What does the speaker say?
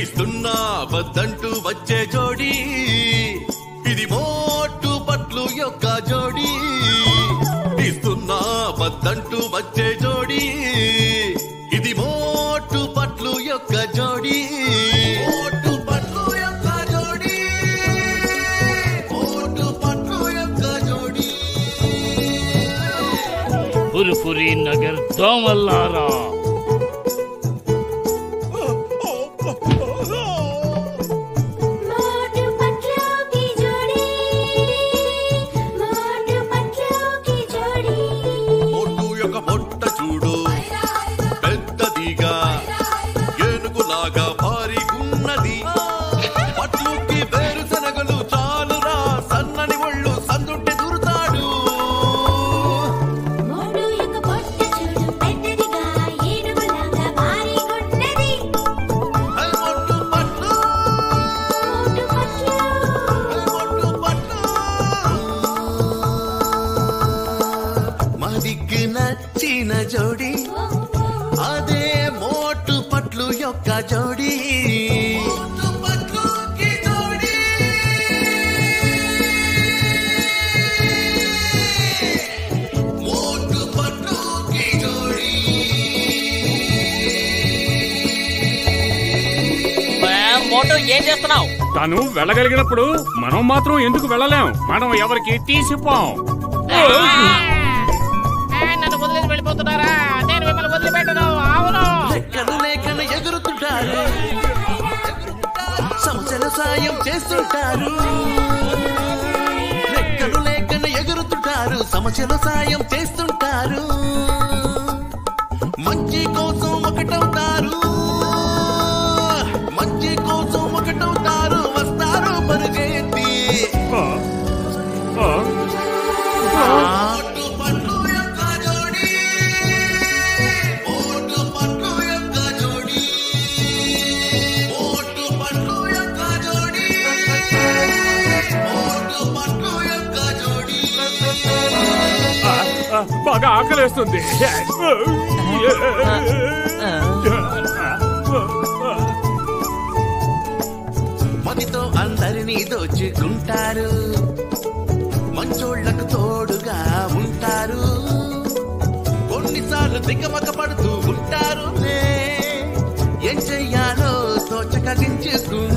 ఇస్తున్నా వద్దంటూ వచ్చే జోడి ఇది మోటు పట్లు యొక్క జోడి ఇస్తున్నా వద్దంటూ వచ్చే జోడి ఇది మోటు పట్లు యొక్క జోడి మోటు పట్లు యొక్క జోడి మోటు పట్లు యొక్క జోడి పురిపురి నగర్ దోమల్లారా మోటు పట్లోకి జోడి మోటు పట్లోకి జోడి మోటు యొక్క పొట్ట చూడు పెద్దదిగా ఏనుగులాగా భారీగున్నది పట్లుకి వేరుశనగలు చాలురా సన్నని ఒళ్ళు సందుంటే దూరుతాడు మోటు యొక్క పొట్ట చూడు పెద్దదిగా ఏనుగులాగా భారీగున్నది హై మోటు పట్లు మోటు పట్లు హై మోటు పట్లు మదికి నచ్చిన జోడి అదే మోటు పట్లు యొక్క జోడి మోటు పట్లుకి జోడి మోటు పట్లుకి జోడి మోటో ఏం చేస్తున్నావు తను వెళ్ళగలిగినప్పుడు మనం మాత్రం ఎందుకు వెళ్ళలేం మనం ఎవరికి తీసిపోం నన్ను వదిలేసి వెళ్ళిపోతున్నారా నేను మిమ్మల్ని వదిలిపెట్టను అవును లెక్కలు లేకన ఎగురుతుంటారు సమస్యల సాయం చేస్తుంటారు లెక్కలు లేకన ఎగురుతుంటారు సమస్యల సాయం చేస్తుంటారు మంచి కోసం ఒకటవుతారు మంచి కోసం ఒకటవుతారు వస్తారు పరుగెత్తి ఆ, ఆ, ఓటు పట్టు యొక్క జోడి ఓటు పట్టు యొక్క జోడి ఓటు పట్టు యొక్క జోడి ఓటు పట్టు యొక్క జోడి ఆ, ఆ, బాగా ఆకలేస్తుంది మదితో అందరినీ దోచుకుంటారు మంచోళ్లకు తోడుగా ఉంటారు కొన్నిసార్లు దిగమక పడుతూ ఉంటారు ఏం చెయ్యాలో తోచక గించుకుంటారు